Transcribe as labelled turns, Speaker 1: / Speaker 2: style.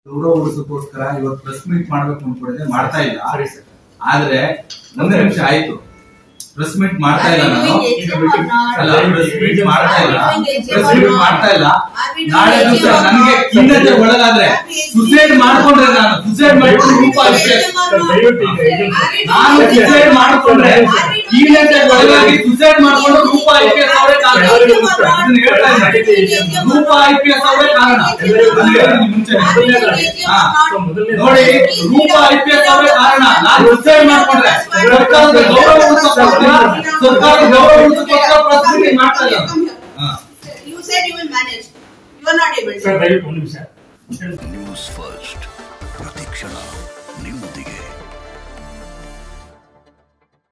Speaker 1: ಗೌರವ ಉಳಿಸೋಕೋಸ್ಕರ ಇವತ್ತು press meet ಮಾಡ್ಬೇಕು ಅನ್ಕೊಂಡಿದ್ದೆ ಮಾಡ್ತಾ ಇಲ್ಲ
Speaker 2: ಸರಿ ಸರ್
Speaker 1: ಆದ್ರೆ ಒಂದು ನಿಮಿಷ ಆಯ್ತು ಪ್ರೆಸ್ ಮೀಟ್ ಮಾಡ್ತಾ ಇಲ್ಲ ನಾನು ಅಲ್ಲ ಪ್ರೆಸ್ ಮೀಟ್ ಮಾಡ್ತಾ ಇಲ್ಲ ಪ್ರೆಸ್ ಮೀಟ್ ಮಾಡ್ತಾ ಇಲ್ಲ ನಾಳೆ ದಿವಸ ನನಗೆ ಖಿನ್ನತೆ ಒಳಗಾದ್ರೆ ಸುಸೈಡ್ ಮಾಡ್ಕೊಂಡ್ರೆ ನಾನು ಸುಸೈಡ್ ಮಾಡ್ಕೊಂಡು ರೂಪ ಅಷ್ಟೇ
Speaker 2: ಸರ್ ದಯವಿಟ್ಟು ಈಗ ಇದು-
Speaker 1: ನಾನು ಸುಸೈಡ್ ಮಾಡ್ಕೊಂಡ್ರೆ ಖಿನ್ನತೆ ಒಳಗಾಗಿ ಸುಸೈಡ್ ಮಾಡ್ಕೊಂಡು ರೂಪ ಐ ಪಿ ಎಸ್ ಅವರೇ ಕಾರಣ ಇದನ್ನ ಹೇಳ್ತಾ ಇದ್ದೀನಿ ರೂಪ ಐ ಪಿ ಎಸ್ ಅವರೇ ಕಾರಣ ಅದನ್ನ ಹೇಳಿದ್ದೀನಿ ಮುಂಚೆ ಹಾ. ನೋಡಿ ರೂಪ ಐ ಪಿ ಎಸ್ ಅವರೇ ಕಾರಣ ನಾನು ಡಿಸೈಡ್ ಮಾಡ್ಕೊಂಡ್ರೆ ಸರ್ಕಾರದ ಗೌರವ ಉಳಿಸೋಕ್ಕೋಸ್ಕರ ಸರ್ಕಾರದ ಗೌರವ ಉಳಿಸೋಕ್ಕೋಸ್ಕರ ಪ್ರತಿನಿಧಿ ಮಾಡ್ತಾ ಇಲ್ಲ ಹಾ.
Speaker 3: You said you will manage. You are not able
Speaker 2: sir
Speaker 3: to.
Speaker 2: ದಯವಿಟ್ಟು ಒಂದು ನಿಮಿಷ
Speaker 4: ನ್ಯೂಸ್ ಫಸ್ಟ್ ಪ್ರತಿಕ್ಷಣ